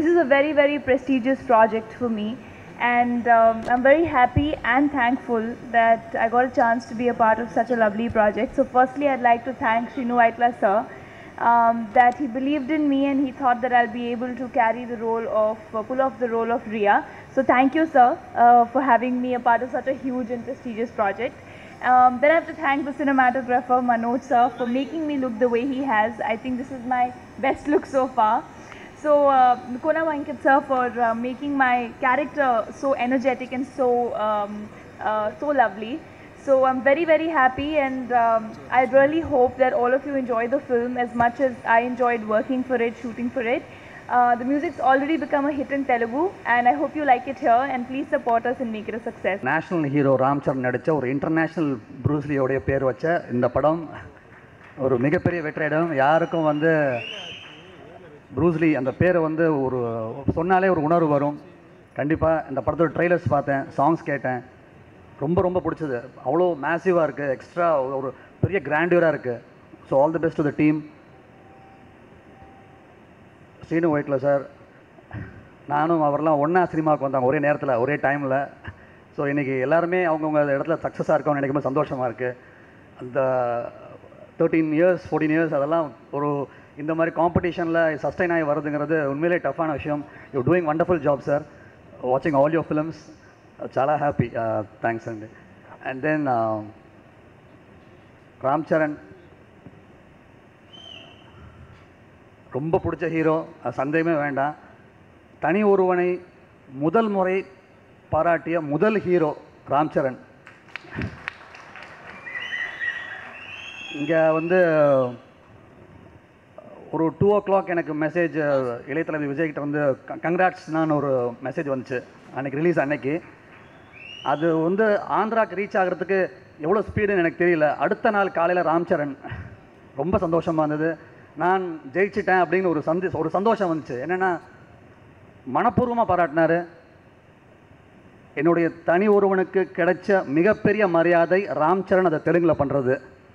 this is a very, very prestigious project for me. And um, I'm very happy and thankful that I got a chance to be a part of such a lovely project. So, firstly, I'd like to thank Shinu Vaitla sir um, that he believed in me and he thought that I'll be able to carry the role of, uh, pull off the role of Ria. So, thank you, sir, uh, for having me a part of such a huge and prestigious project. Um, then I have to thank the cinematographer Manoj sir for making me look the way he has. I think this is my best look so far. So uh, Kona Venkat sir for uh, making my character so energetic and so um, uh, so lovely. So I'm very very happy and um, I really hope that all of you enjoy the film as much as I enjoyed working for it, shooting for it. Uh, the music's already become a hit in Telugu and I hope you like it here and please support us and make it a success. National hero Ram Charan நடித்த ஒரு international ப்ரூஸ்லியோடைய பேர் வச்ச இந்த படம் ஒரு மிகப்பெரிய வெற்றியிடம் யாருக்கும் வந்து ப்ரூஸ்லி அந்த பேரை வந்து ஒரு சொன்னாலே ஒரு உணர்வு வரும் கண்டிப்பாக இந்த படத்தோட ட்ரெய்லர்ஸ் பார்த்தேன் சாங்ஸ் கேட்டேன் ரொம்ப ரொம்ப பிடிச்சது அவ்வளோ மேசிவாக இருக்குது எக்ஸ்ட்ரா ஒரு பெரிய கிராண்டியராக இருக்குது so all the best to the team Sreenu Vaitla sir நானும் அவரெல்லாம் ஒன்றா சினிமாவுக்கு வந்தாங்க ஒரே நேரத்தில் ஒரே டைமில் ஸோ இன்றைக்கி எல்லாருமே அவங்கவுங்க இடத்துல சக்ஸஸாக இருக்கோம்னு நினைக்கும் போது சந்தோஷமாக இருக்குது அந்த தேர்ட்டீன் இயர்ஸ் ஃபோர்டீன் இயர்ஸ் அதெல்லாம் ஒரு இந்த மாதிரி காம்படிஷனில் சஸ்டைன் ஆகி வருதுங்கிறது உண்மையிலே டஃப்பான விஷயம் you doing wonderful job sir வாட்சிங் ஆல் யோர் ஃபிலிம்ஸ் చాలా హ్యాపీ థ్యాంక్స్ అండి అండ్ దెన్ రామ్ చరణ్ ரொம்ப பிடிச்ச ஹீரோ அது சந்தேகமே வேண்டாம் தனி ஒருவனை முதல் முறை பாராட்டிய முதல் ஹீரோ ராம் சரண் இங்கே வந்து ஒரு டூ ஓ கிளாக் எனக்கு மெசேஜ் இளையதளபதி விஜய்கிட்ட வந்து கங்க்ராட்ஸ்னான்னு ஒரு மெசேஜ் வந்துச்சு அன்னைக்கு ரிலீஸ் அன்னைக்கு அது வந்து ஆந்திராக்கு ரீச் ஆகிறதுக்கு எவ்வளோ ஸ்பீடுன்னு எனக்கு தெரியல அடுத்த நாள் காலையில் ராம்சரண் ரொம்ப சந்தோஷமாக இருந்தது நான் ஜெயிச்சிட்டேன் அப்படின்னு ஒரு சந்தி ஒரு சந்தோஷம் வந்துச்சு என்னென்னா மனப்பூர்வமாக பாராட்டினார் என்னுடைய தனி ஒருவனுக்கு கிடைச்ச மிகப்பெரிய மரியாதை ராம்சரண் அதை தெலுங்கில் பண்ணுறது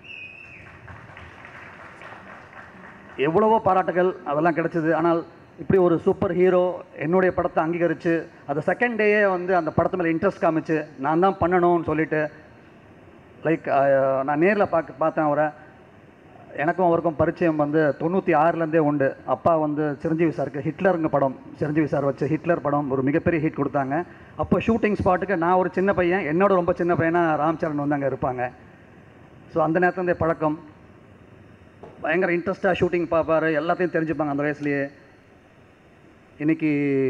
எவ்வளவோ பாராட்டுகள் அதெல்லாம் கிடைச்சது ஆனால் இப்படி ஒரு சூப்பர் ஹீரோ என்னுடைய படத்தை அங்கீகரித்து அது செகண்ட் டேயே வந்து அந்த படத்து மேலே இன்ட்ரெஸ்ட் காமிச்சு நான் தான் பண்ணணும்னு சொல்லிட்டு லைக் நான் நேரில் பார்க்க பார்த்தேன் அவரை எனக்கும் அவருக்கும் பரிச்சயம் வந்து தொண்ணூற்றி ஆறுலேருந்தே உண்டு அப்பா வந்து சிரஞ்சீவி சாருக்கு ஹிட்லருங்க படம் சிரஞ்சீவி சார் வச்ச ஹிட்லர் படம் ஒரு மிகப்பெரிய ஹிட் கொடுத்தாங்க அப்போ ஷூட்டிங் ஸ்பாட்டுக்கு நான் ஒரு சின்ன பையன் என்னோட ரொம்ப சின்ன பையனாக ராம்சரண் வந்து அங்கே இருப்பாங்க ஸோ அந்த நேரத்துலேருந்தே பழக்கம் பயங்கர இன்ட்ரெஸ்ட்டாக ஷூட்டிங் பார்ப்பாரு எல்லாத்தையும் தெரிஞ்சுப்பாங்க அந்த வயசுலேயே இன்னைக்கு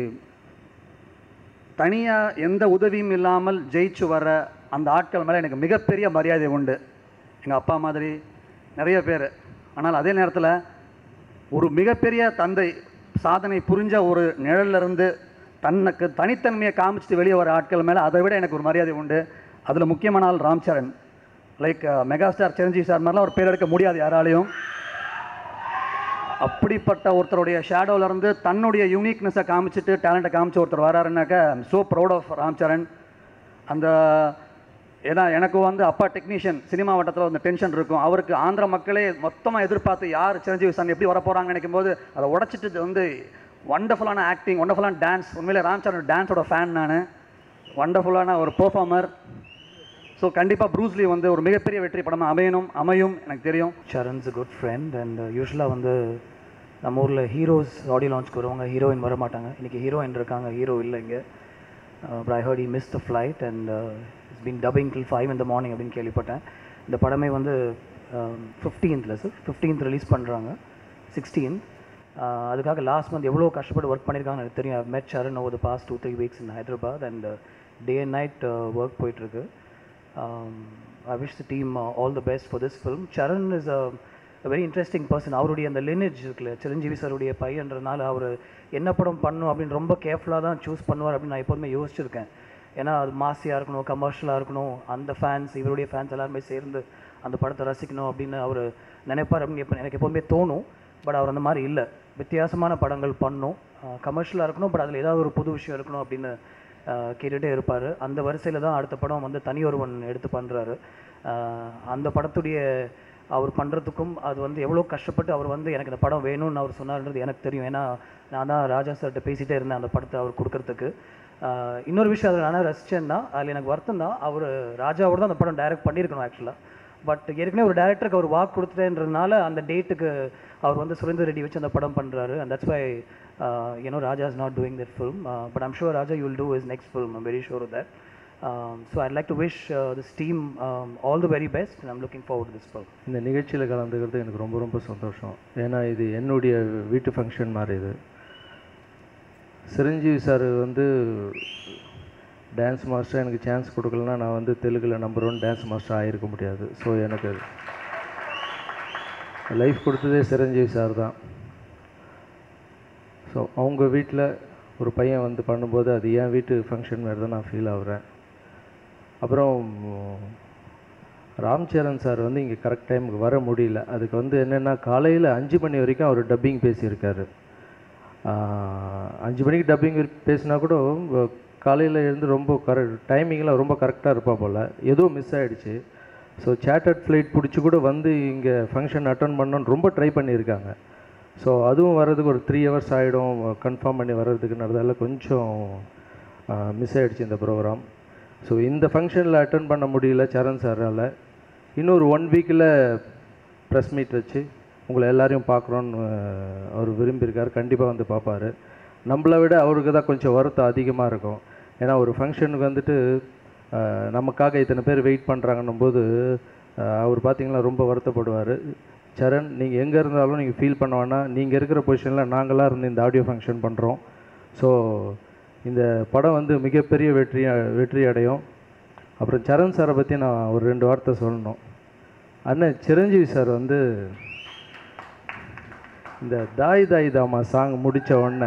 தனியாக எந்த உதவியும் இல்லாமல் ஜெயிச்சு வர அந்த ஆட்கள் மேலே எனக்கு மிகப்பெரிய மரியாதை உண்டு எங்கள் அப்பா மாதிரி நிறைய பேர் ஆனால் அதே நேரத்தில் ஒரு மிகப்பெரிய தந்தை சாதனை புரிஞ்ச ஒரு நிழல்ல இருந்து தனக்கு தனித்தன்மையை காமிச்சிட்டு வெளியே வர ஆட்கள் மேலே அதை விட எனக்கு ஒரு மரியாதை உண்டு அதில் முக்கியமான ஆள் Ram Charan like megastar Chiranjeevi sir மாதிரிலாம் ஒரு பேர் எடுக்க முடியாது யாராலையும் அப்படிப்பட்ட ஒருத்தருடைய ஷேடோவில் இருந்து தன்னுடைய யூனிக்னஸை காமிச்சிட்டு டேலண்ட்டை காமிச்சு ஒருத்தர் வராருன்னாக்க so proud of Ram Charan அந்த ஏன்னா எனக்கு வந்து அப்பா டெக்னீஷியன் சினிமா வட்டத்தில் வந்து டென்ஷன் இருக்கும் அவருக்கு ஆந்திர மக்களே மொத்தமாக எதிர்பார்த்து யார் சிரஞ்சீவி சார் எப்படி வரப்போகிறாங்கன்னு நினைக்கும் போது அதை உடச்சிட்டு வந்து வண்டர்ஃபுல்லான ஆக்டிங் வண்டர்ஃபுல்லான டான்ஸ் உண்மையிலே ராம் சரண் டான்ஸோட ஃபேன் நான் வண்டர்ஃபுல்லான ஒரு பெர்ஃபார்மர் ஸோ கண்டிப்பாக ப்ரூஸ்லி வந்து ஒரு மிகப்பெரிய வெற்றி படமாக அமையணும் அமையும் எனக்கு தெரியும் Charan's a good friend and யூஸ்வலாக வந்து நம்ம ஊரில் ஹீரோஸ் ஆடியோ லான்ச்க்கு வருவாங்க ஹீரோயின் வர மாட்டாங்க இன்றைக்கி ஹீரோயின் இருக்காங்க ஹீரோ இல்லை இங்கே but I heard he miss the flight and it's been dubbing till five இந்த மார்னிங் அப்படின்னு கேள்விப்பட்டேன் இந்த படமே வந்து ஃபிஃப்டீன்த்தில் சார் ஃபிஃப்டீன்த் ரிலீஸ் பண்ணுறாங்க சிக்ஸ்டீன் அதுக்காக லாஸ்ட் மந்த் எவ்வளோ கஷ்டப்பட்டு ஒர்க் பண்ணியிருக்காங்கன்னு எனக்கு தெரியும் met Charan over the past two three weeks in Hyderabad and day and night work போயிட்டுருக்கு I wish the team all the best for this film Charan is a very interesting person அவருடைய அந்த lineage இருக்குல்ல சிரஞ்சீவி சாருடைய பையன்றனால அவர் என்ன படம் பண்ணும் அப்படின்னு ரொம்ப கேர்ஃபுல்லாக தான் சூஸ் பண்ணுவார் அப்படின்னு நான் எப்போதுமே யோசிச்சிருக்கேன் ஏன்னா அது மாசியாக இருக்கணும் கமர்ஷியலாக இருக்கணும் அந்த ஃபேன்ஸ் இவருடைய ஃபேன்ஸ் எல்லாருமே சேர்ந்து அந்த படத்தை ரசிக்கணும் அப்படின்னு அவர் நினைப்பார் அப்படின்னு எப்போ எனக்கு எப்போதுமே தோணும் பட் அவர் அந்த மாதிரி இல்லை வித்தியாசமான படங்கள் பண்ணும் கமர்ஷியலாக இருக்கணும் பட் அதில் ஏதாவது ஒரு புது விஷயம் இருக்கணும் அப்படின்னு ஆஹ் கேட்டுகிட்டே இருப்பார் அந்த வரிசையில் தான் அடுத்த படம் வந்து தனியொருவன் எடுத்து பண்ணுறாரு அந்த படத்துடைய அவர் பண்ணுறதுக்கும் அது வந்து எவ்வளோ கஷ்டப்பட்டு அவர் வந்து எனக்கு இந்த படம் வேணும்னு அவர் சொன்னார்ன்றது எனக்கு தெரியும் ஏன்னா நான் தான் ராஜா சார்கிட்ட பேசிகிட்டே இருந்தேன் அந்த படத்தை அவர் கொடுக்கறதுக்கு ஆஹ் இன்னொரு விஷயம் அதில் நான் ரசிச்சேன்னா அதில் எனக்கு வருத்தம் தான் அவர் ராஜாவோட தான் அந்த படம் டைரக்ட் பண்ணியிருக்கணும் ஆக்சுவலாக பட் ஏற்கனவே ஒரு டேரக்டருக்கு அவர் வாக்கு கொடுத்துட்டேன்றதுனால அந்த டேட்டுக்கு அவர் வந்து சுரேந்தர் ரெட்டி வச்சு அந்த படம் பண்ணுறாரு and that's why you know Raja is not doing that film but I'm sure Raja you will do is next film I'm very sure that so I'd like to wish this team all the very best I'm looking forward this film இந்த நிகழ்ச்சியில் கலந்துக்கிறது எனக்கு ரொம்ப ரொம்ப சந்தோஷம் ஏன்னா இது என்னுடைய வீட்டு ஃபங்க்ஷன் மாதிரி இது சிரஞ்சீவி சார் வந்து டான்ஸ் மாஸ்டர் எனக்கு சான்ஸ் கொடுக்கலனா நான் வந்து தெலுங்கில் நம்பர் ஒன் டான்ஸ் மாஸ்டர் ஆகிருக்க முடியாது ஸோ எனக்கு லைஃப் கொடுத்ததே சிரஞ்சீவி சார் தான் ஸோ அவங்க வீட்டில் ஒரு பையன் வந்து பண்ணும்போது அது என் வீட்டு ஃபங்க்ஷன் மாதிரி தான் நான் ஃபீல் ஆகுறேன் அப்புறம் ராம் சரண் சார் வந்து இங்கே கரெக்ட் டைமுக்கு வர முடியல அதுக்கு வந்து என்னென்னா காலையில் அஞ்சு மணி வரைக்கும் அவர் டப்பிங் பேசியிருக்காரு ஆஹ், அஞ்சு மணிக்கு டப்பிங் பேசினா கூட காலையில் எழுந்து ரொம்ப கரெக்ட் டைமிங்கில் ரொம்ப கரெக்டாக இருப்பா போல் ஏதோ மிஸ் ஆகிடுச்சு ஸோ சேட்டர்ட் ஃப்ளைட் பிடிச்சி கூட வந்து இங்கே ஃபங்க்ஷன் அட்டன் பண்ணணும்னு ரொம்ப ட்ரை பண்ணியிருக்காங்க ஸோ அதுவும் வர்றதுக்கு ஒரு த்ரீ ஹவர்ஸ் ஆகிடும் கன்ஃபார்ம் பண்ணி வர்றதுக்குன்றதால கொஞ்சம் மிஸ் ஆகிடுச்சு இந்த ப்ரோக்ராம் ஸோ இந்த ஃபங்க்ஷனில் அட்டன் பண்ண முடியல சரண் சாரால் இன்னொரு ஒன் வீக்கில் ப்ரெஸ் மீட் வச்சு உங்களை எல்லாரையும் பார்க்குறோன்னு அவர் விரும்பியிருக்கார் கண்டிப்பாக வந்து பார்ப்பாரு நம்மளை விட அவருக்கு தான் கொஞ்சம் வருத்தம் அதிகமாக இருக்கும் ஏன்னா ஒரு ஃபங்க்ஷனுக்கு வந்துட்டு அஹ், நமக்காக இத்தனை பேர் வெயிட் பண்ணுறாங்கன்னும் போது அஹ், அவர் பார்த்தீங்கன்னா ரொம்ப வருத்தப்படுவார் சரண் நீங்கள் எங்கே இருந்தாலும் நீங்கள் ஃபீல் பண்ண வேணாம் நீங்கள் இருக்கிற பொசிஷனில் நாங்களாக இருந்து இந்த ஆடியோ ஃபங்க்ஷன் பண்ணுறோம் ஸோ இந்த படம் வந்து மிகப்பெரிய வெற்றி வெற்றி அடையும் அப்புறம் சரண் சாரை பற்றி நான் ஒரு ரெண்டு வார்த்தை சொல்லணும் அண்ணன் சிரஞ்சீவி சார் வந்து இந்த தாய் தாய் தாமா சாங் முடித்த உடனே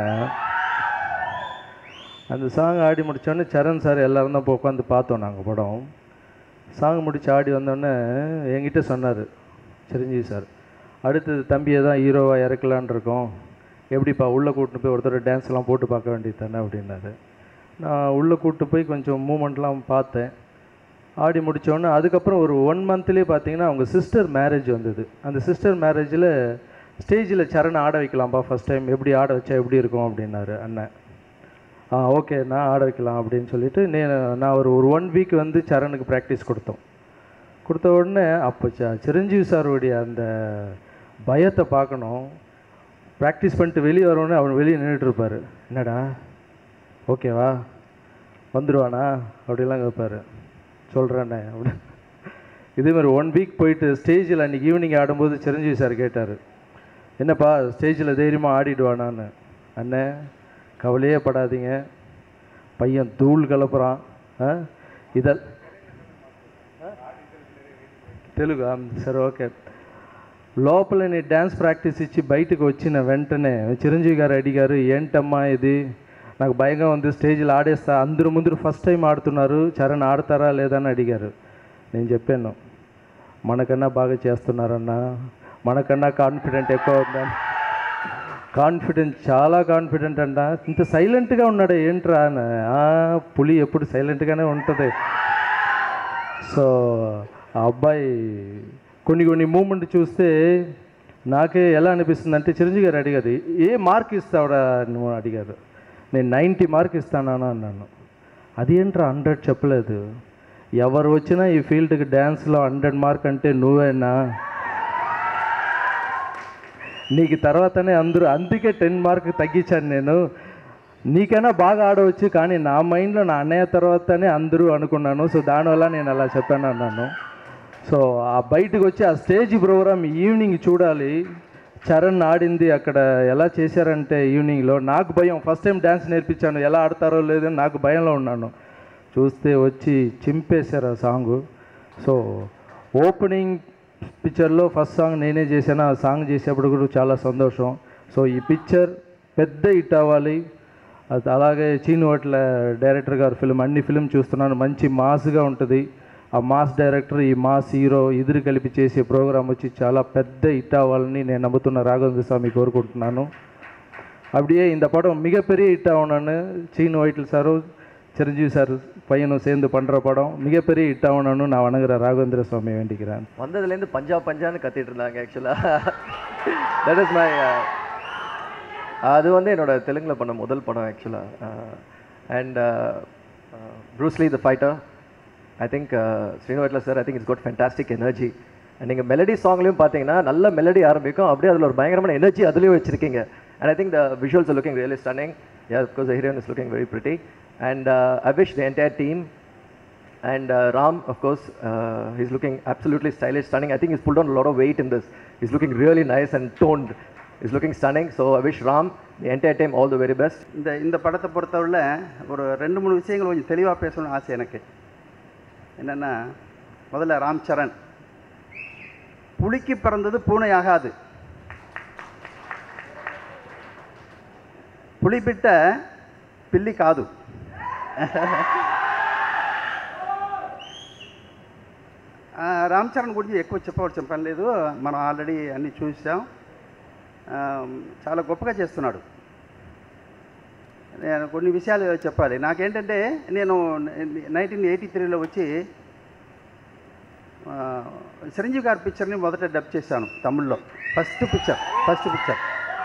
அந்த சாங் ஆடி முடித்தோடனே சரண் சார் எல்லாரும் தான் போய் உட்காந்து பார்த்தோம் நாங்கள் படம் சாங் முடிச்சு ஆடி வந்தோடனே என்கிட்ட சொன்னார் சிரஞ்சீவி சார் அடுத்தது தம்பியை தான் ஹீரோவாக இறக்கலான் இருக்கோம் எப்படிப்பா உள்ளே கூட்டிட்டு போய் ஒருத்தர் டான்ஸ்லாம் போட்டு பார்க்க வேண்டியது தானே அப்படின்னாரு நான் உள்ளே கூப்பிட்டு போய் கொஞ்சம் மூமெண்ட்லாம் பார்த்தேன் ஆடி முடித்தோடனே அதுக்கப்புறம் ஒரு ஒன் மந்த்லேயே பார்த்தீங்கன்னா அவங்க சிஸ்டர் மேரேஜ் வந்தது அந்த சிஸ்டர் மேரேஜில் ஸ்டேஜில் சரண் ஆட வைக்கலாம்ப்பா ஃபஸ்ட் டைம் எப்படி ஆட வச்சா எப்படி இருக்கும் அப்படின்னாரு அண்ணன் ஆ ஓகே நான் ஆட வைக்கலாம் அப்படின்னு சொல்லிட்டு நே நான் ஒரு ஒரு ஒன் வீக் வந்து சரணுக்கு ப்ராக்டிஸ் கொடுத்தோம் கொடுத்த உடனே அப்போ ச சிரஞ்சீவி சாருடைய அந்த பயத்தை பார்க்கணும் ப்ராக்டிஸ் பண்ணிட்டு வெளியே வரவுடனே அவன் வெளியே நின்றுட்டு இருப்பாரு என்னடா ஓகேவா வந்துடுவானா அப்படிலாம் கேட்பாரு சொல்கிறேண்ணே அப்படி இதே மாதிரி ஒன் வீக் போயிட்டு ஸ்டேஜில் அன்றைக்கி ஈவினிங் ஆடும்போது சிரஞ்சீவி சார் கேட்டார் என்னப்பா ஸ்டேஜில் தைரியமாக ஆடிடுவானான்னு அண்ணே கவலையே படாதீங்க பையன் தூள் கலப்புறான் ஆ இதல் తెలుగు సరే ఓకే లోపల నీ డ్యాన్స్ ప్రాక్టీస్ ఇచ్చి బయటకు వచ్చిన వెంటనే చిరంజీవి గారు అడిగారు ఏంటమ్మా ఇది నాకు భయంగా ఉంది స్టేజ్లో ఆడేస్తా అందరూ ముందు ఫస్ట్ టైం ఆడుతున్నారు చరణ్ ఆడతారా లేదా అని అడిగారు నేను చెప్పాను మనకన్నా బాగా చేస్తున్నారన్నా మనకన్నా కాన్ఫిడెంట్ ఎక్కువ ఉందని కాన్ఫిడెంట్ చాలా కాన్ఫిడెంట్ అంట ఇంత సైలెంట్గా ఉన్నాడు ఏంట్రా అని "ఆ, పులి ఎప్పుడు సైలెంట్గానే ఉంటుంది సో ఆ అబ్బాయి కొన్ని కొన్ని మూమెంట్ చూస్తే నాకే ఎలా అనిపిస్తుంది అంటే చిరంజీవి గారు అడిగారు ఏ మార్క్ ఇస్తావురా నువ్వు అడిగారు నేను నైంటీ మార్క్ ఇస్తానా అన్నాను అదేంట్రా హండ్రెడ్ చెప్పలేదు ఎవరు వచ్చినా ఈ ఫీల్డ్కి డ్యాన్స్లో హండ్రెడ్ మార్క్ అంటే నువ్వేనా నీకు తర్వాతనే అందరూ అందుకే టెన్ మార్క్ తగ్గించాను నేను నీకైనా బాగా ఆడవచ్చు కానీ నా మైండ్లో నా అన్నయ్య తర్వాతనే అందరూ అనుకున్నాను సో దానివల్ల నేను అలా చెప్పాను అన్నాను సో ఆ బయటకు వచ్చి ఆ స్టేజ్ ప్రోగ్రామ్ ఈవినింగ్ చూడాలి చరణ్ ఆడింది అక్కడ ఎలా చేశారంటే ఈవినింగ్లో నాకు భయం ఫస్ట్ టైం డ్యాన్స్ నేర్పించాను ఎలా ఆడతారో లేదో నాకు భయంలో ఉన్నాను చూస్తే వచ్చి చింపేశారు ఆ సాంగ్ సో ఓపెనింగ్ పిక్చర్లో ఫస్ట్ సాంగ్ నేనే చేశాను ఆ సాంగ్ చేసేప్పుడు కూడా చాలా సంతోషం సో ఈ పిక్చర్ పెద్ద హిట్ అవ్వాలి అది అలాగే చీను హోటల డైరెక్టర్ గారు ఫిల్మ్ అన్ని ఫిల్మ్ చూస్తున్నాను మంచి మాస్గా ఉంటుంది ఆ మాస్ డైరెక్టర్ ఈ మాస్ హీరో ఇద్దరు కలిపి చేసే ప్రోగ్రామ్ వచ్చి చాలా పెద్ద హిట్ అవ్వాలని నేను నమ్ముతున్న రాఘవేంద్ర స్వామి కోరుకుంటున్నాను அப்படியே இந்த படம் மிகப்பெரிய ஹிட் ஆகணும்னு சீனு வைட்டில் சாரும் சிரஞ்சீவி சார் பையனும் சேர்ந்து பண்ணுற படம் மிகப்பெரிய ஹிட் ஆகணும்னு நான் வணங்குற ராகவேந்திர சுவாமியை வேண்டிக்கிறேன் வந்ததுலேருந்து பஞ்சா பஞ்சான்னு கத்திட்டு இருந்தாங்க ஆக்சுவலாக தட் இஸ் மை அது வந்து என்னோட தெலுங்கில் பண்ண முதல் படம் ஆக்சுவலாக and Bruce Lee the fighter I think Sreenu Vaitla sir I think it's got fantastic energy and நீங்கள் மெலடி சாங்லையும் பார்த்தீங்கன்னா நல்ல மெலடி ஆரம்பிக்கும் அப்படியே அதில் ஒரு பயங்கரமான எனர்ஜி அதுலேயும் வச்சிருக்கீங்க and I think the visuals are looking really stunning yeah because the heroine is looking very pretty and I wish the entire team And uh, Ram, of course, uh, he's looking absolutely stylish, stunning. I think he's pulled on a lot of weight in this. He's looking really nice and toned. He's looking stunning. So I wish Ram, the entire team, all the very best. இந்த இந்த படத்தை பொறுத்தவரையில் ஒரு ரெண்டு மூணு விஷயங்கள் கொஞ்சம் தெளிவாக பேசணும்னு ஆசை எனக்கு என்னென்னா முதல்ல ராம் சரண் புலிக்கு பிறந்தது பூனை ஆகாது పులిబిడ్డ పిల్లి కాదు ఆ, రామ్ చరణ్ గురించి ఎక్కువ చెప్పవలసిన పని లేదు మనం ఆల్రెడీ అన్నీ చూసాం ఆ, చాలా గొప్పగా చేస్తున్నాడు నేను కొన్ని విషయాలు చెప్పాలి నాకేంటంటే నేను నైన్టీన్ ఎయిటీ త్రీలో వచ్చి ఆ, చిరంజీవి గారి పిక్చర్ని మొదట డబ్ చేశాను తమిళ్లో ఫస్ట్ పిక్చర్ ఫస్ట్ పిక్చర్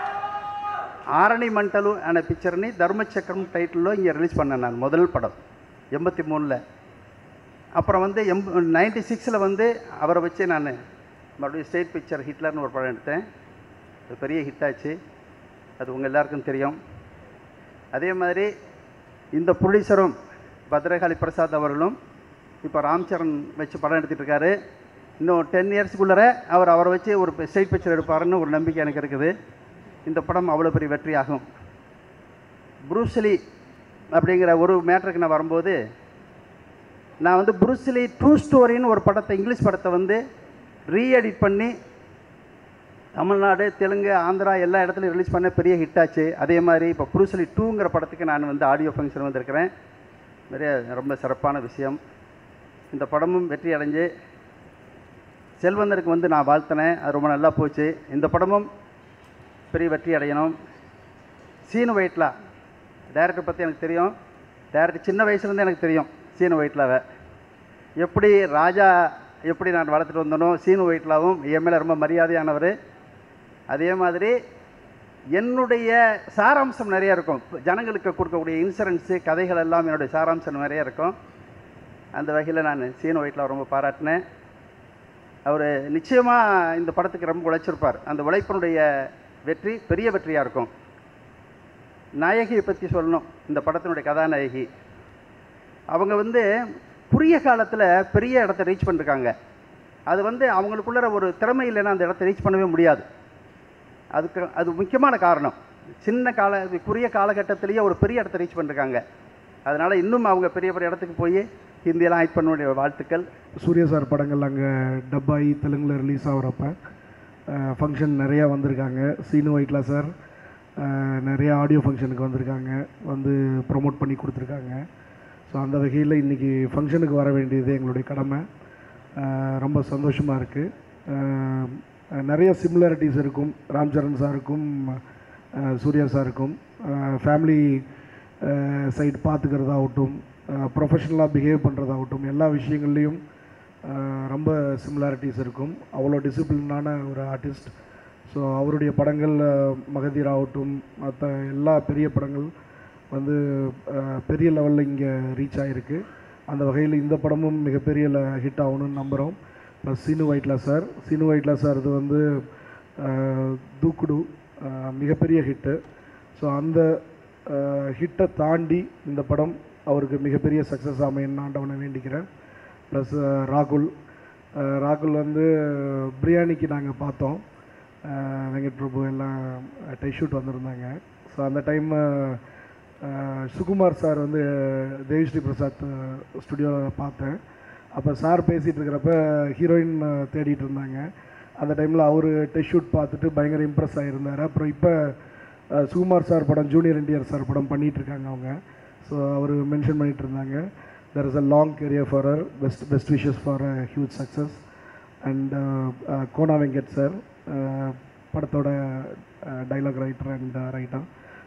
ஆரணி மண்டலு அనే பிக்சர்னி தர்மச்சக்கரம் டைட்டிலில் இங்கே ரிலீஸ் பண்ணேன் நான் முதல் படம் எண்பத்தி மூணில் அப்புறம் வந்து எம் நைன்டி சிக்ஸில் வந்து அவரை வச்சு நான் மறுபடியும் ஸ்டேட் பிக்சர் ஹிட்லர்னு ஒரு படம் எடுத்தேன் அது பெரிய ஹிட் ஆச்சு அது உங்கள் எல்லாருக்கும் தெரியும் அதே மாதிரி இந்த ப்ரொடியூசரும் பத்ரகாளி பிரசாத் அவர்களும் இப்போ ராம்சரண் வச்சு படம் எடுத்துகிட்டு இருக்காரு இன்னும் டென் இயர்ஸ்க்குள்ளே அவர் அவரை வச்சு ஒரு ஸ்டேட் பிக்சர் எடுப்பாருன்னு ஒரு நம்பிக்கை எனக்கு இருக்குது இந்த படம் அவ்வளோ பெரிய வெற்றியாகும் புரூஸ்லி அப்படிங்கிற ஒரு மேட்ருக்கு நான் வரும்போது நான் வந்து புரூஸ்லி ட்ரூ ஸ்டோரின்னு ஒரு படத்தை இங்கிலீஷ் படத்தை வந்து ரீஎடிட் பண்ணி தமிழ்நாடு தெலுங்கு ஆந்திரா எல்லா இடத்துலையும் ரிலீஸ் பண்ண பெரிய ஹிட் ஆச்சு அதே மாதிரி இப்போ புரூஸ்லி டூங்கிற படத்துக்கு நான் வந்து ஆடியோ ஃபங்க்ஷன் வந்திருக்கிறேன் நிறைய ரொம்ப சிறப்பான விஷயம் இந்த படமும் வெற்றி அடைஞ்சு செல்வந்தருக்கு வந்து நான் வாழ்த்தினேன் அது ரொம்ப நல்லா போச்சு இந்த படமும் பெரிய வெற்றி அடையணும் சீனு வைட்லா டேரக்டர் பற்றி எனக்கு தெரியும் டேரக்டர் சின்ன வயசுலேருந்து எனக்கு தெரியும் சீனு வைட்லாவை எப்படி ராஜா எப்படி நான் வளர்த்துட்டு வந்தனோ சீனு வைட்லாவும் என் மேலே ரொம்ப மரியாதையானவர் அதே மாதிரி என்னுடைய சாராம்சம் நிறைய இருக்கும் ஜனங்களுக்கு கொடுக்கக்கூடிய இன்சூரன்ஸு கதைகள் எல்லாம் என்னுடைய சாராம்சம் நிறைய இருக்கும் அந்த வகையில் நான் சீனு வைட்லா ரொம்ப பாராட்டினேன் அவர் நிச்சயமாக இந்த படத்துக்கு ரொம்ப உழைச்சிருப்பார் அந்த உழைப்பினுடைய வெற்றி பெரிய வெற்றியாக இருக்கும் நாயகியை பற்றி சொல்லணும் இந்த படத்தினுடைய கதாநாயகி அவங்க வந்து குறுகிய காலத்தில் பெரிய இடத்த ரீச் பண்ணிருக்காங்க அது வந்து அவங்களுக்குள்ள ஒரு திறமை இல்லைன்னா அந்த இடத்த ரீச் பண்ணவே முடியாது அதுக்கு அது முக்கியமான காரணம் சின்ன கால குறுகிய காலகட்டத்திலேயே ஒரு பெரிய இடத்த ரீச் பண்ணிருக்காங்க அதனால் இன்னும் அவங்க பெரிய பெரிய இடத்துக்கு போய் ஹிந்தியெல்லாம் ஹைட் பண்ண வேண்டிய வாழ்த்துக்கள் சூர்யா சார் படங்கள் அங்கே டப்பாயி தெலுங்கில் ரிலீஸ் ஆகிறப்ப ஃபங்க்ஷன் நிறையா வந்திருக்காங்க சீனு வைட்லா சார் அஹ், நிறைய ஆடியோ ஃபங்க்ஷனுக்கு வந்திருக்காங்க வந்து ப்ரொமோட் பண்ணி கொடுத்துருக்காங்க ஸோ அந்த வகையில் இன்றைக்கி ஃபங்க்ஷனுக்கு வர வேண்டியது எங்களுடைய கடமை அஹ், ரொம்ப சந்தோஷமாக இருக்குது நிறைய சிமிலாரிட்டிஸ் இருக்கும் ராம் சரண் சாருக்கும் அஹ், சூர்யா சாருக்கும் ஃபேமிலி சைடு பார்த்துக்கிறதாகட்டும் ப்ரொஃபஷ்னலாக பிஹேவ் பண்ணுறதாகட்டும் எல்லா விஷயங்கள்லேயும் அஹ், ரொம்ப சிமிலாரிட்டிஸ் இருக்கும் அவ்வளோ டிசிப்ளினான ஒரு ஆர்டிஸ்ட் ஸோ அவருடைய படங்கள் அஹ், மகதீர் ஆகட்டும் மற்ற எல்லா பெரிய படங்கள் வந்து அஹ், பெரிய லெவலில் இங்கே ரீச் ஆகிருக்கு அந்த வகையில் இந்த படமும் மிகப்பெரிய ஹிட் ஆகணும்னு நம்புகிறோம் plus Seenu Vaitla sir Seenu Vaitla sir இது வந்து அஹ், தூக்குடு அஹ், மிகப்பெரிய ஹிட்டு ஸோ அந்த ஹிட்டை தாண்டி இந்த படம் அவருக்கு மிகப்பெரிய சக்ஸஸ் அமையன்னு ஆண்டவனை வேண்டிக்கிறேன் ப்ளஸ் ராகுல் அஹ், ராகுல் வந்து பிரியாணிக்கு நாங்கள் பார்த்தோம் அஹ், வெங்கட் பிரபு எல்லாம் டைஷூட் வந்திருந்தாங்க ஸோ அந்த டைம் சுகுமார் சார் வந்து தேவிஸ்ரீ பிரசாத் ஸ்டுடியோவில் பார்த்தேன் அப்போ சார் பேசிகிட்டு இருக்கிறப்ப ஹீரோயின் தேடிட்டு இருந்தாங்க அந்த டைமில் அவர் டெஸ்ட் ஷூட் பார்த்துட்டு பயங்கர இம்ப்ரெஸ் ஆகியிருந்தார் அப்புறம் இப்போ சுகுமார் சார் படம் ஜூனியர் என்டிஆர் சார் படம் பண்ணிகிட்டு இருக்காங்க அவங்க ஸோ அவர் மென்ஷன் பண்ணிட்டு இருந்தாங்க there is a long career for her best best wishes for a huge success and Kona Venkat sir படத்தோட dialogue writer and writer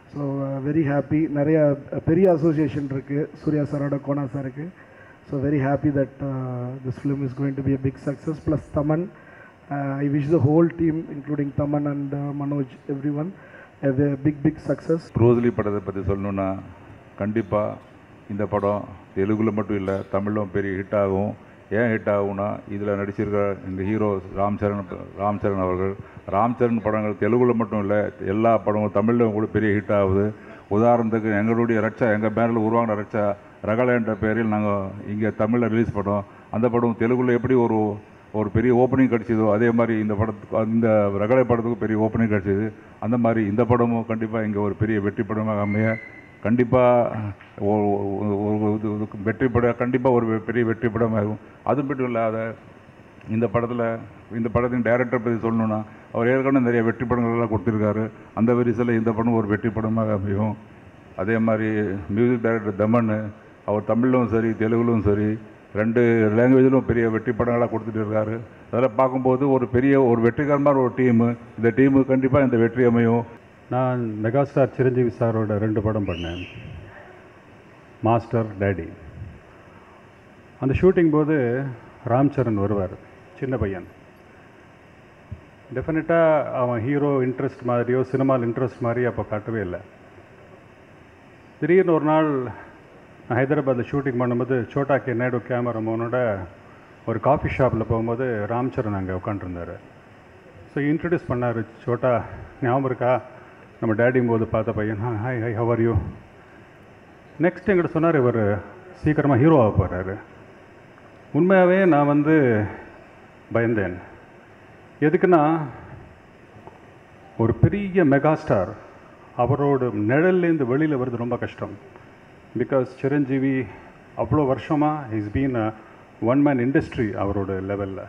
so very happy நிறைய பெரிய அசோசியேஷன் இருக்குது சூர்யா சாரோட கோனா சாருக்கு so very happy that this film is going to be a big success plus Thaman I wish the whole team including Thaman and Manoj every one big big success Bruce Lee படத்தை பற்றி சொல்லணுன்னா கண்டிப்பாக இந்த படம் தெலுங்குல மட்டும் இல்லை தமிழும் பெரிய ஹிட் ஆகும் ஏன் ஹிட் ஆகும்னா இதில் நடிச்சிருக்கிற எங்கள் ஹீரோ ராம் சரண் ராம் சரண் அவர்கள் ராம் சரண் படங்கள் தெலுங்குல மட்டும் இல்லை எல்லா படமும் தமிழ்லையும் கூட பெரிய ஹிட் ஆகுது உதாரணத்துக்கு எங்களுடைய ரட்சா எங்கள் பேரில் உருவான ரட்சா ரகல என்ற பெயரில் நாங்கள் இங்கே தமிழில் ரிலீஸ் பண்ணோம் அந்த படம் தெலுங்குல எப்படி ஒரு ஒரு பெரிய ஓப்பனிங் கிடச்சிதோ அதே மாதிரி இந்த படத்துக்கு இந்த ரகலை படத்துக்கு பெரிய ஓப்பனிங் கிடச்சிது அந்த மாதிரி இந்த படமும் கண்டிப்பாக இங்கே ஒரு பெரிய வெற்றி படமாக அமைய கண்டிப்பாக ஒரு வெற்றி படம் கண்டிப்பாக ஒரு பெரிய வெற்றி படமாகும் அது மட்டும் இல்லாத இந்த படத்தில் இந்த படத்தின் டைரக்டர் பற்றி சொல்லணுன்னா அவர் ஏற்கனவே நிறைய வெற்றி படங்கள்லாம் கொடுத்துருக்காரு அந்த வரிசையில் இந்த படம் ஒரு வெற்றி படமாக அமையும் அதே மாதிரி மியூசிக் டைரக்டர் தமன் அவர் தமிழிலும் சரி தெலுங்குலும் சரி ரெண்டு லாங்குவேஜிலும் பெரிய வெற்றி படங்களாக கொடுத்துட்டு இருக்காரு அதெல்லாம் பார்க்கும்போது ஒரு பெரிய ஒரு வெற்றிகரமான ஒரு டீமு இந்த டீமு கண்டிப்பாக இந்த வெற்றி அமையும் நான் மெகாஸ்டார் சிரஞ்சீவி சாரோட ரெண்டு படம் பண்ணேன் மாஸ்டர் டேடி அந்த ஷூட்டிங் போது ராம் சரண் வருவார் சின்ன பையன் டெஃபினட்டாக அவன் ஹீரோ இன்ட்ரெஸ்ட் மாதிரியோ சினிமாவில் இன்ட்ரெஸ்ட் மாதிரியோ அப்போ காட்டவே இல்லை திடீர்னு ஒரு நாள் நான் ஹைதராபாத்தில் ஷூட்டிங் பண்ணும்போது சோட்டா கே நாயுடு கேமராமேனோட ஒரு காஃபி ஷாப்பில் போகும்போது ராம் சரண் அங்கே உட்காந்துருந்தார் ஸோ இன்ட்ரடியூஸ் பண்ணார் சோட்டா ஞாபகம் இருக்கா நம்ம டேடியும் போது பார்த்த பையன் hi hi how are you next எங்கிட்ட சொன்னார் இவர் சீக்கிரமாக ஹீரோ ஆக போகிறாரு உண்மையாகவே நான் வந்து பயந்தேன் எதுக்குன்னா ஒரு பெரிய மெகாஸ்டார் அவரோட நிழல்லேருந்து வெளியில் வருது ரொம்ப கஷ்டம் பிகாஸ் சிரஞ்சீவி அவ்வளோ வருஷமாக is been a one man industry அவரோட லெவலில்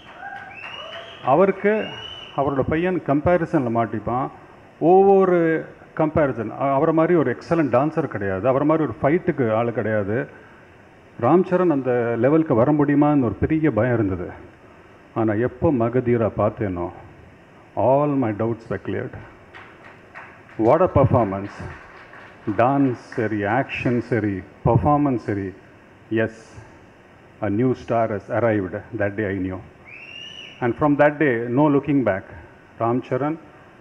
அவருக்கு அவரோட பையன் கம்பேரிசனில் மாட்டிப்பான் ஒவ்வொரு கம்பேரிசன் அவரை மாதிரி ஒரு எக்ஸலண்ட் டான்சர் கிடையாது அவரை மாதிரி ஒரு ஃபைட்டுக்கு ஆள் கிடையாது ராம் சரண் அந்த லெவலுக்கு வர முடியுமான்னு ஒரு பெரிய பயம் இருந்தது ஆனால் எப்போ மகதீரா பார்த்தேனோ all my doubts were cleared what a performance dance சரி ஆக்ஷன் சரி பர்ஃபார்மன்ஸ் சரி yes a new star has arrived that day I knew and from that day no looking back Ram Charan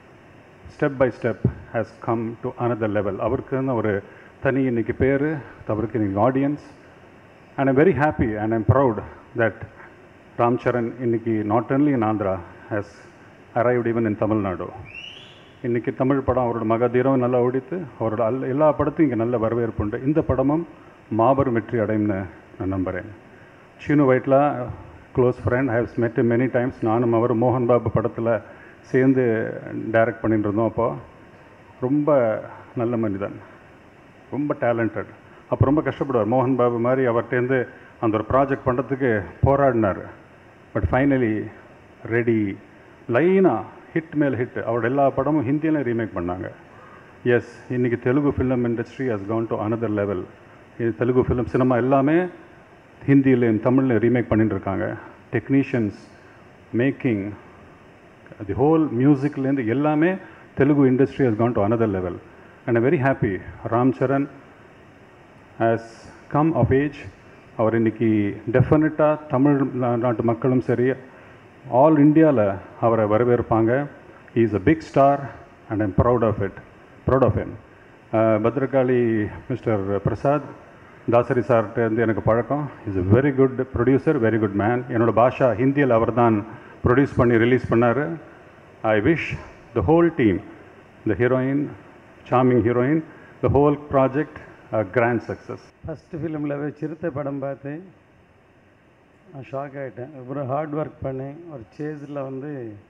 step by step has come to another level அவருக்குன்னு ஒரு தனி இன்னைக்கு பேர் அவருக்கு இன்னைக்கு audience and I'm very happy and I'm proud that Ram Charan இன்னைக்கு not only in Andhra has arrived even in Tamil Nadu இன்றைக்கி தமிழ் படம் அவரோட மகதீரம் நல்லா ஓடித்து அவரோட அல்ல எல்லா படத்தையும் இங்கே நல்ல வரவேற்பு உண்டு இந்த படமும் மாபெரும் வெற்றி அடையும்னு நான் நம்புகிறேன் ஷீனு வைட்லா க்ளோஸ் ஃப்ரெண்ட் ஹேவ்ஸ் மெட் மெனி டைம்ஸ் நானும் அவர் மோகன் பாபு படத்தில் சேர்ந்து டைரக்ட் பண்ணிட்டு இருந்தோம் அப்போது ரொம்ப நல்ல மனிதன் ரொம்ப டேலண்டட் அப்போ ரொம்ப கஷ்டப்படுவார் மோகன் பாபு மாதிரி அவர்கிட்டேருந்து அந்த ஒரு ப்ராஜெக்ட் பண்ணுறதுக்கு போராடினார் பட் ஃபைனலி ரெடி லைனாக ஹிட் மேல் ஹிட் அவரோட எல்லா படமும் ஹிந்தியிலும் ரீமேக் பண்ணாங்க எஸ் இன்றைக்கி Telugu film industry has gone to another level இது தெலுங்கு ஃபிலிம் சினிமா எல்லாமே ஹிந்தியிலையும் தமிழில் ரீமேக் பண்ணிட்டு இருக்காங்க டெக்னீஷியன்ஸ் மேக்கிங் தி ஹோல் மியூசிக்லேருந்து எல்லாமே Telugu industry has gone to another level and very happy Ram Charan has come of age அவர் இன்னைக்கு டெஃபினட்டாக தமிழ் நா- நாட்டு மக்களும் சரி ஆல் இந்தியாவில் அவரை வரவேற்பாங்க is a big star and I'm proud of it proud of him Bhadrakali mister Prasad Dasari சார்கிட்ட இருந்து எனக்கு பழக்கம் is a very good producer very good man என்னோட பாஷா ஹிந்தியில் அவர் தான் ப்ரொடியூஸ் பண்ணி ரிலீஸ் பண்ணார் I wish the whole team the heroine charming heroine the whole project grand success first ஃபிலிமில் சிறுத்தை படம் பார்த்து நான் ஷாக் ஆகிட்டேன் அப்புறம் ஹார்ட் ஒர்க் பண்ணேன் ஒரு சேஸில் வந்து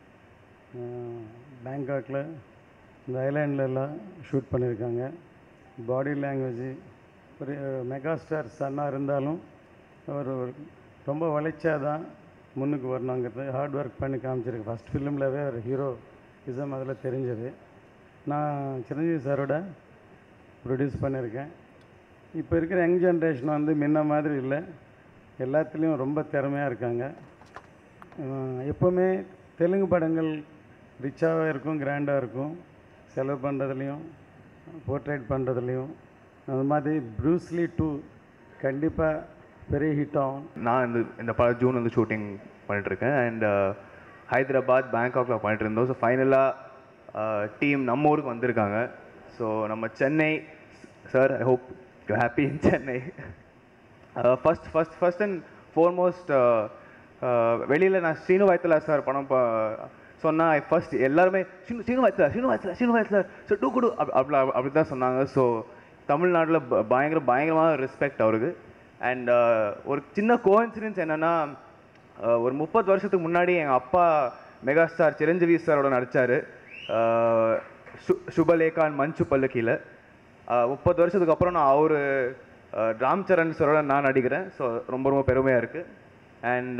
பேங்காக்கில் இந்த ஐலாண்டில் எல்லாம் ஷூட் பண்ணியிருக்காங்க பாடி லாங்குவேஜ் ஒரு மெகாஸ்டார் சன்னாக இருந்தாலும் அவர் ஒரு ரொம்ப வளைச்சாதான் முன்னுக்கு வரணுங்கிறது ஹார்ட் ஒர்க் பண்ணி காமிச்சிருக்கு ஃபஸ்ட் ஃபிலிம்லவே ஒரு ஹீரோ இசம் அதில் தெரிஞ்சது நான் சிரஞ்சீவி சாரோட ப்ரொடியூஸ் பண்ணியிருக்கேன் இப்போ இருக்கிற யங் ஜென்ரேஷன் வந்து முன்ன மாதிரி இல்லை எல்லாத்துலேயும் ரொம்ப திறமையாக இருக்காங்க அஹ் எப்போவுமே தெலுங்கு படங்கள் ரிச்சாக இருக்கும் கிராண்டாக இருக்கும் செலவு பண்ணுறதுலையும் போர்ட்ரேட் பண்ணுறதுலையும் அது மாதிரி ப்ரூஸ்லி டூ கண்டிப்பாக பெரிய ஹிட் ஆகும் நான் இந்த இந்த படம் ஜூன் வந்து ஷூட்டிங் பண்ணிட்டுருக்கேன் அண்ட் ஹைதராபாத் பேங்காக்ல பண்ணிட்டு இருந்தோம் ஸோ ஃபைனலாக டீம் நம்ம ஊருக்கு வந்திருக்காங்க ஸோ நம்ம Chennai sir I hope you happy in Chennai first first first and foremost வெளியில் நான் ஸ்ரீனு வைத்தலா சார் படம் சொன்னால் ஃபர்ஸ்ட் எல்லாருமே Sreenu Sreenu Vaitla Sreenu Vaitla Sreenu Vaitla so too good அப் அப்படி அப்படி தான் சொன்னாங்க ஸோ தமிழ்நாட்டில் ப- பயங்கர பயங்கரமான ரெஸ்பெக்ட் அவருக்கு அண்ட் ஒரு சின்ன கோஇன்சிடென்ஸ் என்னென்னா ஒரு முப்பது வருஷத்துக்கு முன்னாடி எங்கள் அப்பா மெகா ஸ்டார் சிரஞ்சீவி சாரோட நடித்தார் சுபலேகான் மஞ்சு பல்லக்கியில் முப்பது வருஷத்துக்கு அப்புறம் நான் அவர் ராம் சரண் சாரோட நான் நடிக்கிறேன் ஸோ ரொம்ப ரொம்ப பெருமையாக இருக்குது அண்ட்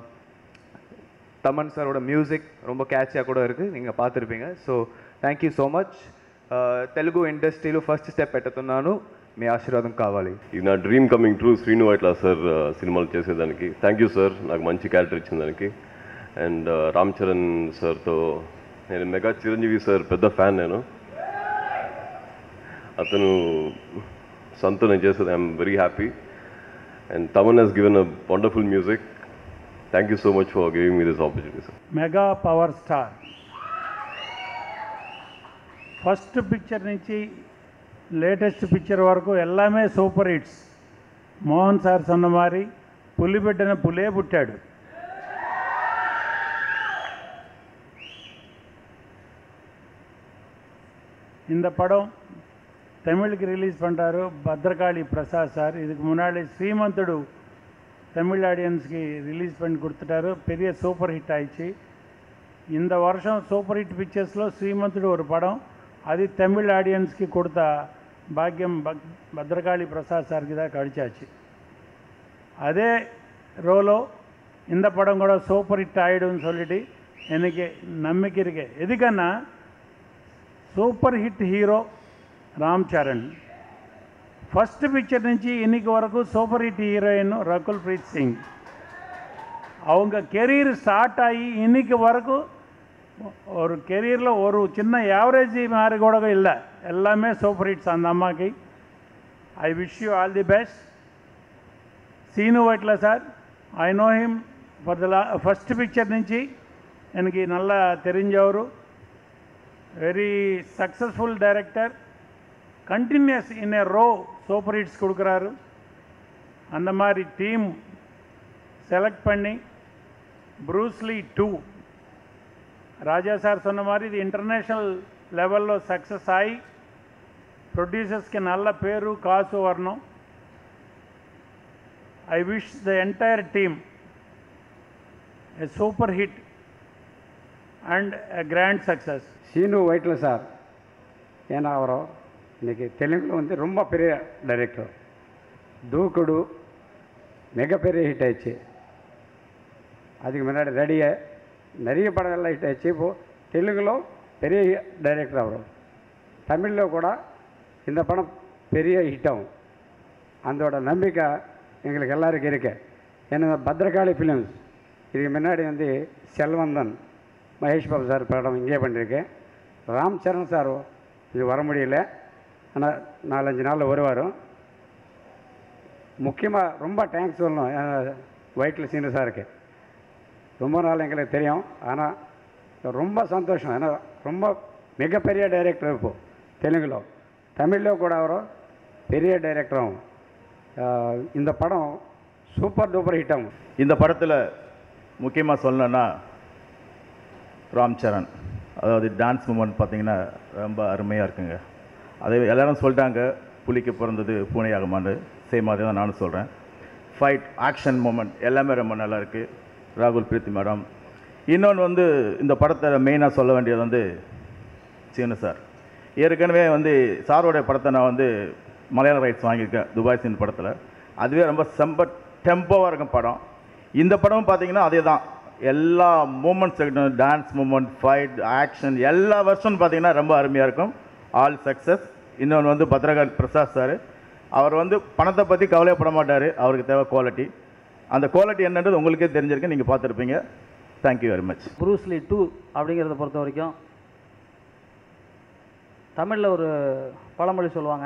தமன் சாரோட மியூசிக் ரொம்ப கேட்சியாக கூட இருக்குது நீங்கள் பார்த்துருப்பீங்க so thank you so much Telugu ఇండస్ట్రీలో ఫస్ట్ స్టెప్ పెట్టుతున్నాను మీ ఆశీర్వాదం కావాలి ఇది నా dream coming true Sreenu Vaitla sir సినిమాలు చేసేదానికి థ్యాంక్ యూ సార్ నాకు మంచి క్యారెక్టర్ ఇచ్చిన దానికి అండ్ రామ్ చరణ్ సార్తో నేను మెగా చిరంజీవి సార్ పెద్ద ఫ్యాన్ నేను అతను సంతో నేను చేసేది I'm very happy and Thaman he's given a wonderful music thank you so much for giving me this opportunity sir mega power star first picture నుంచి లేటెస్ట్ పిక్చర్ వరకు எல்லாமே సూపర్ హిట్స్ మోహన్ సార్ சொன்ன மாதிரி పులి బిడ్డన పులే పుట్టాడు இந்த படம் தமிழுக்கு ரிலீஸ் பண்ணுறாரு பத்ரகாளி பிரசாத் சார் இதுக்கு முன்னாடி ஸ்ரீமந்தடு தமிழ் ஆடியன்ஸ்க்கு ரிலீஸ் பண்ணி கொடுத்துட்டாரு பெரிய சூப்பர் ஹிட் ஆயிடுச்சு இந்த வருஷம் సూపర్ హిట్ పిక్చర్స్లో శ్రీమంతుడు ஒரு படம் అది తమిళ్ ఆడియన్స్కి கொடுத்த భాగ్యం భక్ భద్రకాళి ప్రసాద్ సార్కి தான் கழிச்சாச்சு அதே ரோலோ இந்த படம் கூட சூப்பர் ஹிட் ஆகிடும்னு சொல்லிட்டு எனக்கு நம்பிக்கை இருக்கு எதுக்குன்னா super hit hero Ram Charan first picture నుంచి இன்னைக்கு వరకు super hit heroine Rakul Preet Singh அவங்க கெரியர் ஸ்டார்ட் ஆகி இன்னைக்கு வரைக்கும் ஒரு கெரியரில் ஒரு சின்ன ஆவரேஜ் மாதிரி கூட இல்லை எல்லாமே சூப்பர் ஹிட்ஸ் அந்த அம்மாக்கு I wish you all the best Seenu Vaitla sir I know him for the లా ఫస్ట్ పిక్చర్ నుంచి எனக்கு நல்லா தெரிஞ்சவர் very successful director continues in a row super hits கொடுக்குறாரு அந்த மாதிரி டீம் செலக்ட் பண்ணி ப்ரூஸ்லி டூ ராஜா சார் சொன்ன மாதிரி இது ఇంటర్నేషనల్ లెవెల్లో సక్సెస్ ఆయి ప్రొడ్యూసర్స్కి నల్ల పేరు కాసు వర్ణం I wish the entire team a super hit and a grand success Seenu Vaitla sir ஏன்னா அவரோ இன்றைக்கி தெலுங்கில் வந்து ரொம்ப பெரிய டைரக்டர் தூக்குடு மிகப்பெரிய ஹிட் ஆயிடுச்சு அதுக்கு முன்னாடி ரெடியை நிறைய படங்கள்லாம் ஹிட் ஆயிடுச்சு இப்போது தெலுங்குలో பெரிய டைரக்டர் அவர் தமிழில் கூட இந்த படம் பெரிய ஹிட் ஆகும் அதோட நம்பிக்கை எங்களுக்கு எல்லாருக்கும் இருக்கு ஏன்னா பத்ரகாளி ஃபிலிம்ஸ் இதுக்கு முன்னாடி வந்து செல்வந்தன் மகேஷ் பாபு சார் படம் இங்கே பண்ணியிருக்கேன் ராம் சரண் சார் இது வர முடியல ஆனால் நாலஞ்சு நாளில் வருவார் முக்கியமாக ரொம்ப தேங்க்ஸ் சொல்லணும் ஒயிட்டில் சீனு சாருக்கு ரொம்ப நாள் எங்களுக்கு தெரியும் ஆனால் ரொம்ப சந்தோஷம் ஏன்னா ரொம்ப மிகப்பெரிய டைரக்டர் இப்போ தெலுங்குல தமிழில் கூட அவரும் பெரிய டைரக்டர் ஆகும் ஆஹ் இந்த படம் சூப்பர் டூப்பர் ஹிட் ஆகும் இந்த படத்தில் முக்கியமாக சொல்லணும்னா ராம் சரண் அதாவது டான்ஸ் மூமெண்ட் பார்த்தீங்கன்னா ரொம்ப அருமையாக இருக்குங்க அதே எல்லாரும் சொல்லிட்டாங்க புலிக்கு பிறந்தது பூனையாகுமான்னு சேம் மாதிரி தான் நானும் சொல்கிறேன் ஃபைட் ஆக்ஷன் மூமெண்ட் எல்லாமே ரொம்ப நல்லா இருக்குது ராகுல் பிரீத்தி மேடம் இன்னொன்று வந்து இந்த படத்தை மெயினாக சொல்ல வேண்டியது வந்து சீனு சார் ஏற்கனவே வந்து சாரோடைய படத்தை நான் வந்து மலையாள ரைட்ஸ் வாங்கியிருக்கேன் துபாய் சீன் படத்தில் அதுவே ரொம்ப செம்ப டெம்போவாக இருக்கும் படம் இந்த படமும் பார்த்தீங்கன்னா அதே தான் எல்லா மூமெண்ட்ஸ் இருக்கட்டும் டான்ஸ் மூமெண்ட் ஃபைட் ஆக்ஷன் எல்லா வருஷம் பார்த்தீங்கன்னா ரொம்ப அருமையாக இருக்கும் ஆல் சக்ஸஸ் இன்னொன்று வந்து பத்ரகாள் பிரசாத் சார் அவர் வந்து பணத்தை பற்றி கவலைப்பட மாட்டார் அவருக்கு தேவை குவாலிட்டி அந்த குவாலிட்டி என்னன்றது உங்களுக்கே தெரிஞ்சிருக்கு நீங்கள் பார்த்துருப்பீங்க thank you very much Bruce Lee two அப்படிங்கிறத பொறுத்த வரைக்கும் தமிழில் ஒரு பழமொழி சொல்லுவாங்க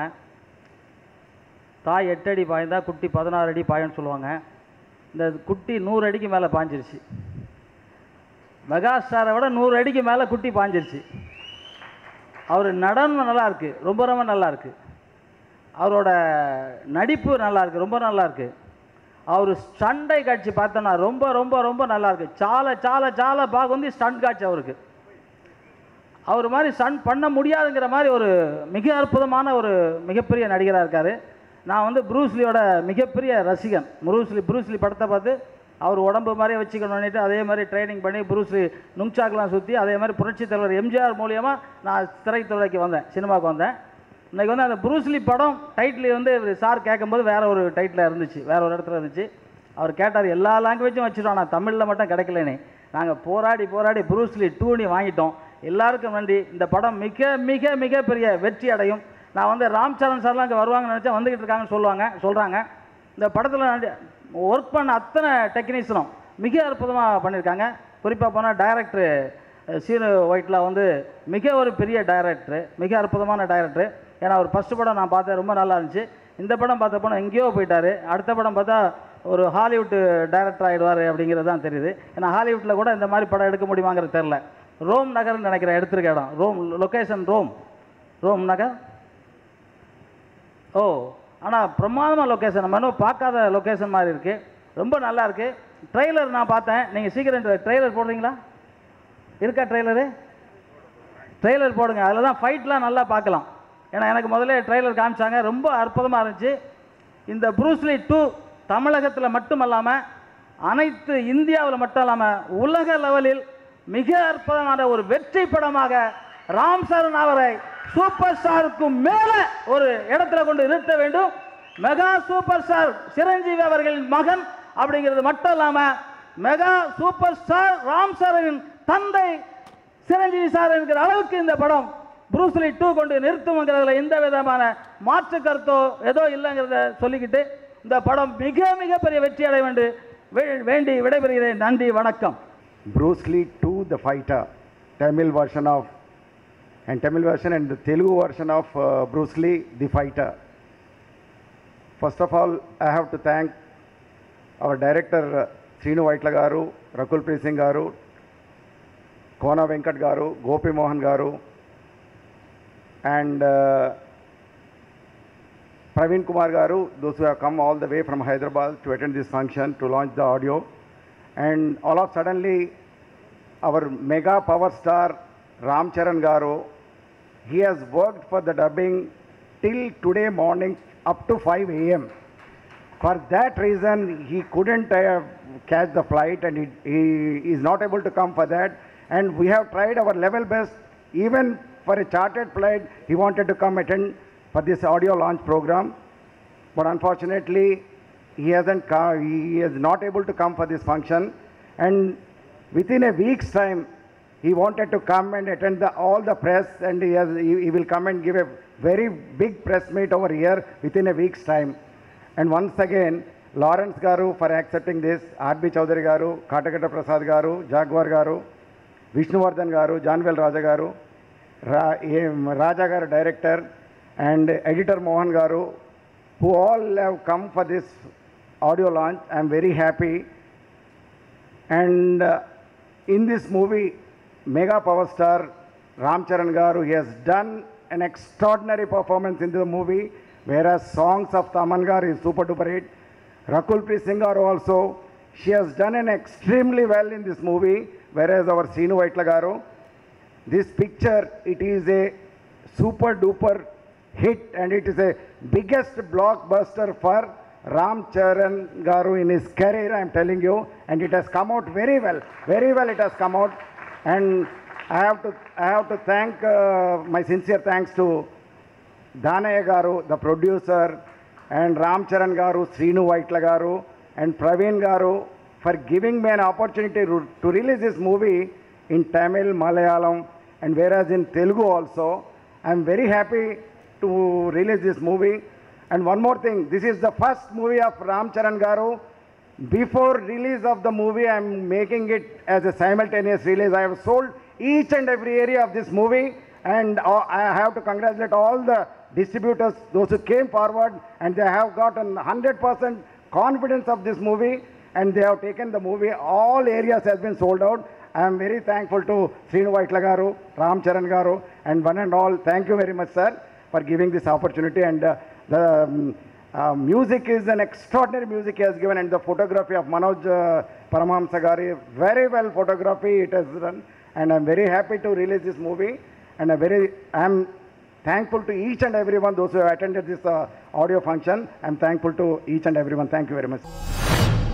தாய் எட்டு அடி பாய்ந்தா குட்டி பதினாறு அடி பாயன்னு சொல்லுவாங்க இந்த குட்டி நூறு அடிக்கு மேலே பாஞ்சிருச்சு மெகா ஸ்டாரை விட நூறு அடிக்கு மேலே குட்டி பாஞ்சிருச்சு அவர் நடனம் நல்லா இருக்கு ரொம்ப ரொம்ப நல்லா இருக்கு அவரோட நடிப்பு நல்லா இருக்கு ரொம்ப நல்லா இருக்கு அவர் சண்டை காட்சி பார்த்தோன்னா ரொம்ப ரொம்ப ரொம்ப நல்லா இருக்கு சால சால சால பாக வந்து ஸ்டண்ட் காட்சி அவருக்கு அவர் மாதிரி ஸ்டன் பண்ண முடியாதுங்கிற மாதிரி ஒரு மிக அற்புதமான ஒரு மிகப்பெரிய நடிகராக இருக்கார் நான் வந்து ப்ரூஸ்லியோட மிகப்பெரிய ரசிகன் ப்ரூஸ்லி ப்ரூஸ்லி படத்தை பார்த்து அவர் உடம்பு மாதிரியே வச்சுக்கணும்னுட்டு அதே மாதிரி ட்ரைனிங் பண்ணி ப்ரூஸ்லி நுங்சாக்கெலாம் சுற்றி அதே மாதிரி புரட்சித் தலைவர் எம்ஜிஆர் மூலியமாக நான் திரைத்துறைக்கு வந்தேன் சினிமாவுக்கு வந்தேன் இன்றைக்கி வந்து அந்த ப்ரூஸ்லி படம் டைட்டில் வந்து இவர் சார் கேட்கும்போது வேற ஒரு டைட்டில் இருந்துச்சு வேற ஒரு இடத்துல இருந்துச்சு அவர் கேட்டார் எல்லா லாங்குவேஜும் வச்சுட்டோம் ஆனால் தமிழில் மட்டும் கிடைக்கலனே நாங்கள் போராடி போராடி ப்ரூஸ்லி டூனி வாங்கிட்டோம் எல்லாருக்கும் நன்றி இந்த படம் மிக மிக மிக பெரிய வெற்றி அடையும் நான் வந்து ராம் சரண் சார்லாம் இங்கே வருவாங்கன்னு நினச்சா வந்துக்கிட்டு இருக்காங்கன்னு சொல்லுவாங்க சொல்கிறாங்க இந்த படத்தில் ஒர்க் பண்ண அத்தனை டெக்னீஷியனும் மிக அற்புதமாக பண்ணியிருக்காங்க குறிப்பாக போனால் டைரக்டர் சீனு ஒயிட்லா வந்து மிக ஒரு பெரிய டைரக்டர் மிக அற்புதமான டைரக்டர் ஏன்னா ஒரு ஃபஸ்ட்டு படம் நான் பார்த்தேன் ரொம்ப நல்லா இருந்துச்சு இந்த படம் பார்த்த படம் எங்கேயோ போயிட்டாரு அடுத்த படம் பார்த்தா ஒரு ஹாலிவுட் டைரக்டர் ஆகிடுவார் அப்படிங்கிறது தான் தெரியுது ஏன்னா ஹாலிவுட்டில் கூட இந்த மாதிரி படம் எடுக்க முடியுமாங்கிறது தெரில ரோம் நகர்னு நினைக்கிறேன் எடுத்திருக்க இடம் ரோம் லொக்கேஷன் ரோம் ரோம் நகர் ஓ ஆனால் பிரமாதமான லொக்கேஷன் நம்ம இன்னும் பார்க்காத லொக்கேஷன் மாதிரி இருக்குது ரொம்ப நல்லா இருக்குது ட்ரெய்லர் நான் பார்த்தேன் நீங்கள் சீக்கிரம் ட்ரெய்லர் போடுறீங்களா இருக்கா ட்ரெய்லரு ட்ரெய்லர் போடுங்க அதில் தான் ஃபைட்லாம் நல்லா பார்க்கலாம் ஏன்னா எனக்கு முதல்ல ட்ரெய்லர் காமிச்சாங்க ரொம்ப அற்புதமாக இருந்துச்சு இந்த ப்ரூஸ்லி டூ தமிழகத்தில் மட்டும் இல்லாமல் அனைத்து இந்தியாவில் மட்டும் இல்லாமல் உலக லெவலில் மிக அற்புதமான ஒரு வெற்றி படமாக ராம் சரண் அவரை சூப்பர் ஸ்டாருக்கும் மேலே ஒரு இடத்துல கொண்டு நிறுத்த வேண்டும் மெகா சூப்பர் ஸ்டார் சிரஞ்சீவி அவர்களின் மகன் அப்படிங்கிறது மட்டும் இல்லாமல் மெகா சூப்பர் ஸ்டார் ராம் சரணின் தந்தை சிரஞ்சீவி சார் என்கிற அளவுக்கு இந்த படம் ப்ரூஸ்லி டூ கொண்டு நிறுத்துங்கிறதுல எந்த விதமான மாற்று கருத்தோ ஏதோ இல்லைங்கிறத சொல்லிக்கிட்டு இந்த படம் மிக மிக பெரிய வெற்றி அடைய வேண்டும் வே- வேண்டி விடைபெறுகிறேன் நன்றி வணக்கம் Bruce Lee 2 The Fighter, Tamil version of, and Tamil version and the Telugu version of uh, Bruce Lee The Fighter. First of all, I have to thank our director uh, Srinu Vaitla garu, Rakul Preet Singh garu, Kona Venkat garu, Gopi Mohan garu, and uh, Praveen Kumar garu, those who have come all the way from Hyderabad to attend this function to launch the audio. And all of suddenly, our mega power star Ram Charan Garu, he has worked for the dubbing till today morning up to 5 a.m. For that reason, he couldn't uh, catch the flight and he, he is not able to come for that. And we have tried our level best. Even for a chartered flight, he wanted to come attend for this audio launch program. But unfortunately, he hasn't come, he is not able to come for this function. And within a week's time, he wanted to come and attend the, all the press and he, has, he, he will come and give a very big press meet over here within a week's time. And once again, Lawrence Garu for accepting this, R.B. Chaudhary Garu, Katakata Prasad Garu, Jaguar Garu, Vishnuvardhan Garu, Janvel Raja Garu, Ra, em, Raja Garu director, and editor Mohan Garu, who all have come for this audio launch. I am very happy. And uh, in this movie, mega power star Ram Charan Garu, he has done an extraordinary performance in the movie, whereas songs of Taman Garu is super duper hit. Rakul Preet Singh Garu also, she has done an extremely well in this movie, whereas our Sinu Vaitla Garu, this picture, it is a super duper hit and it is a biggest blockbuster for Ram Charan Garu in his career, I am telling you, and it has come out very well. Very well it has come out. And I have to, I have to thank, uh, my sincere thanks to Danaya Garu, the producer, and Ram Charan Garu, Srinu Vaitla Garu, and Praveen Garu for giving me an opportunity to, to release this movie in Tamil, Malayalam, and whereas in Telugu also. I am very happy to release this movie. And one more thing, this is the first movie of Ram Charan Garu. Before release of the movie, I am making it as a simultaneous release. I have sold each and every area of this movie And uh, I have to congratulate all the distributors, those who came forward, and they have gotten 100% confidence of this movie, and they have taken the movie. All areas has been sold out. I am very thankful to Srinu Vaitla garu, Ram Charan garu, and one and all. Thank you very much, sir, for giving this opportunity. And uh, the um, uh, music is an extraordinary music he has given, and the photography of Manoj uh, Paramahamsa Gari, very well photography it has done. And I'm very happy to release this movie. And I'm very, I'm thankful to each and everyone, those who have attended this uh, audio function. I'm thankful to each and everyone. Thank you very much.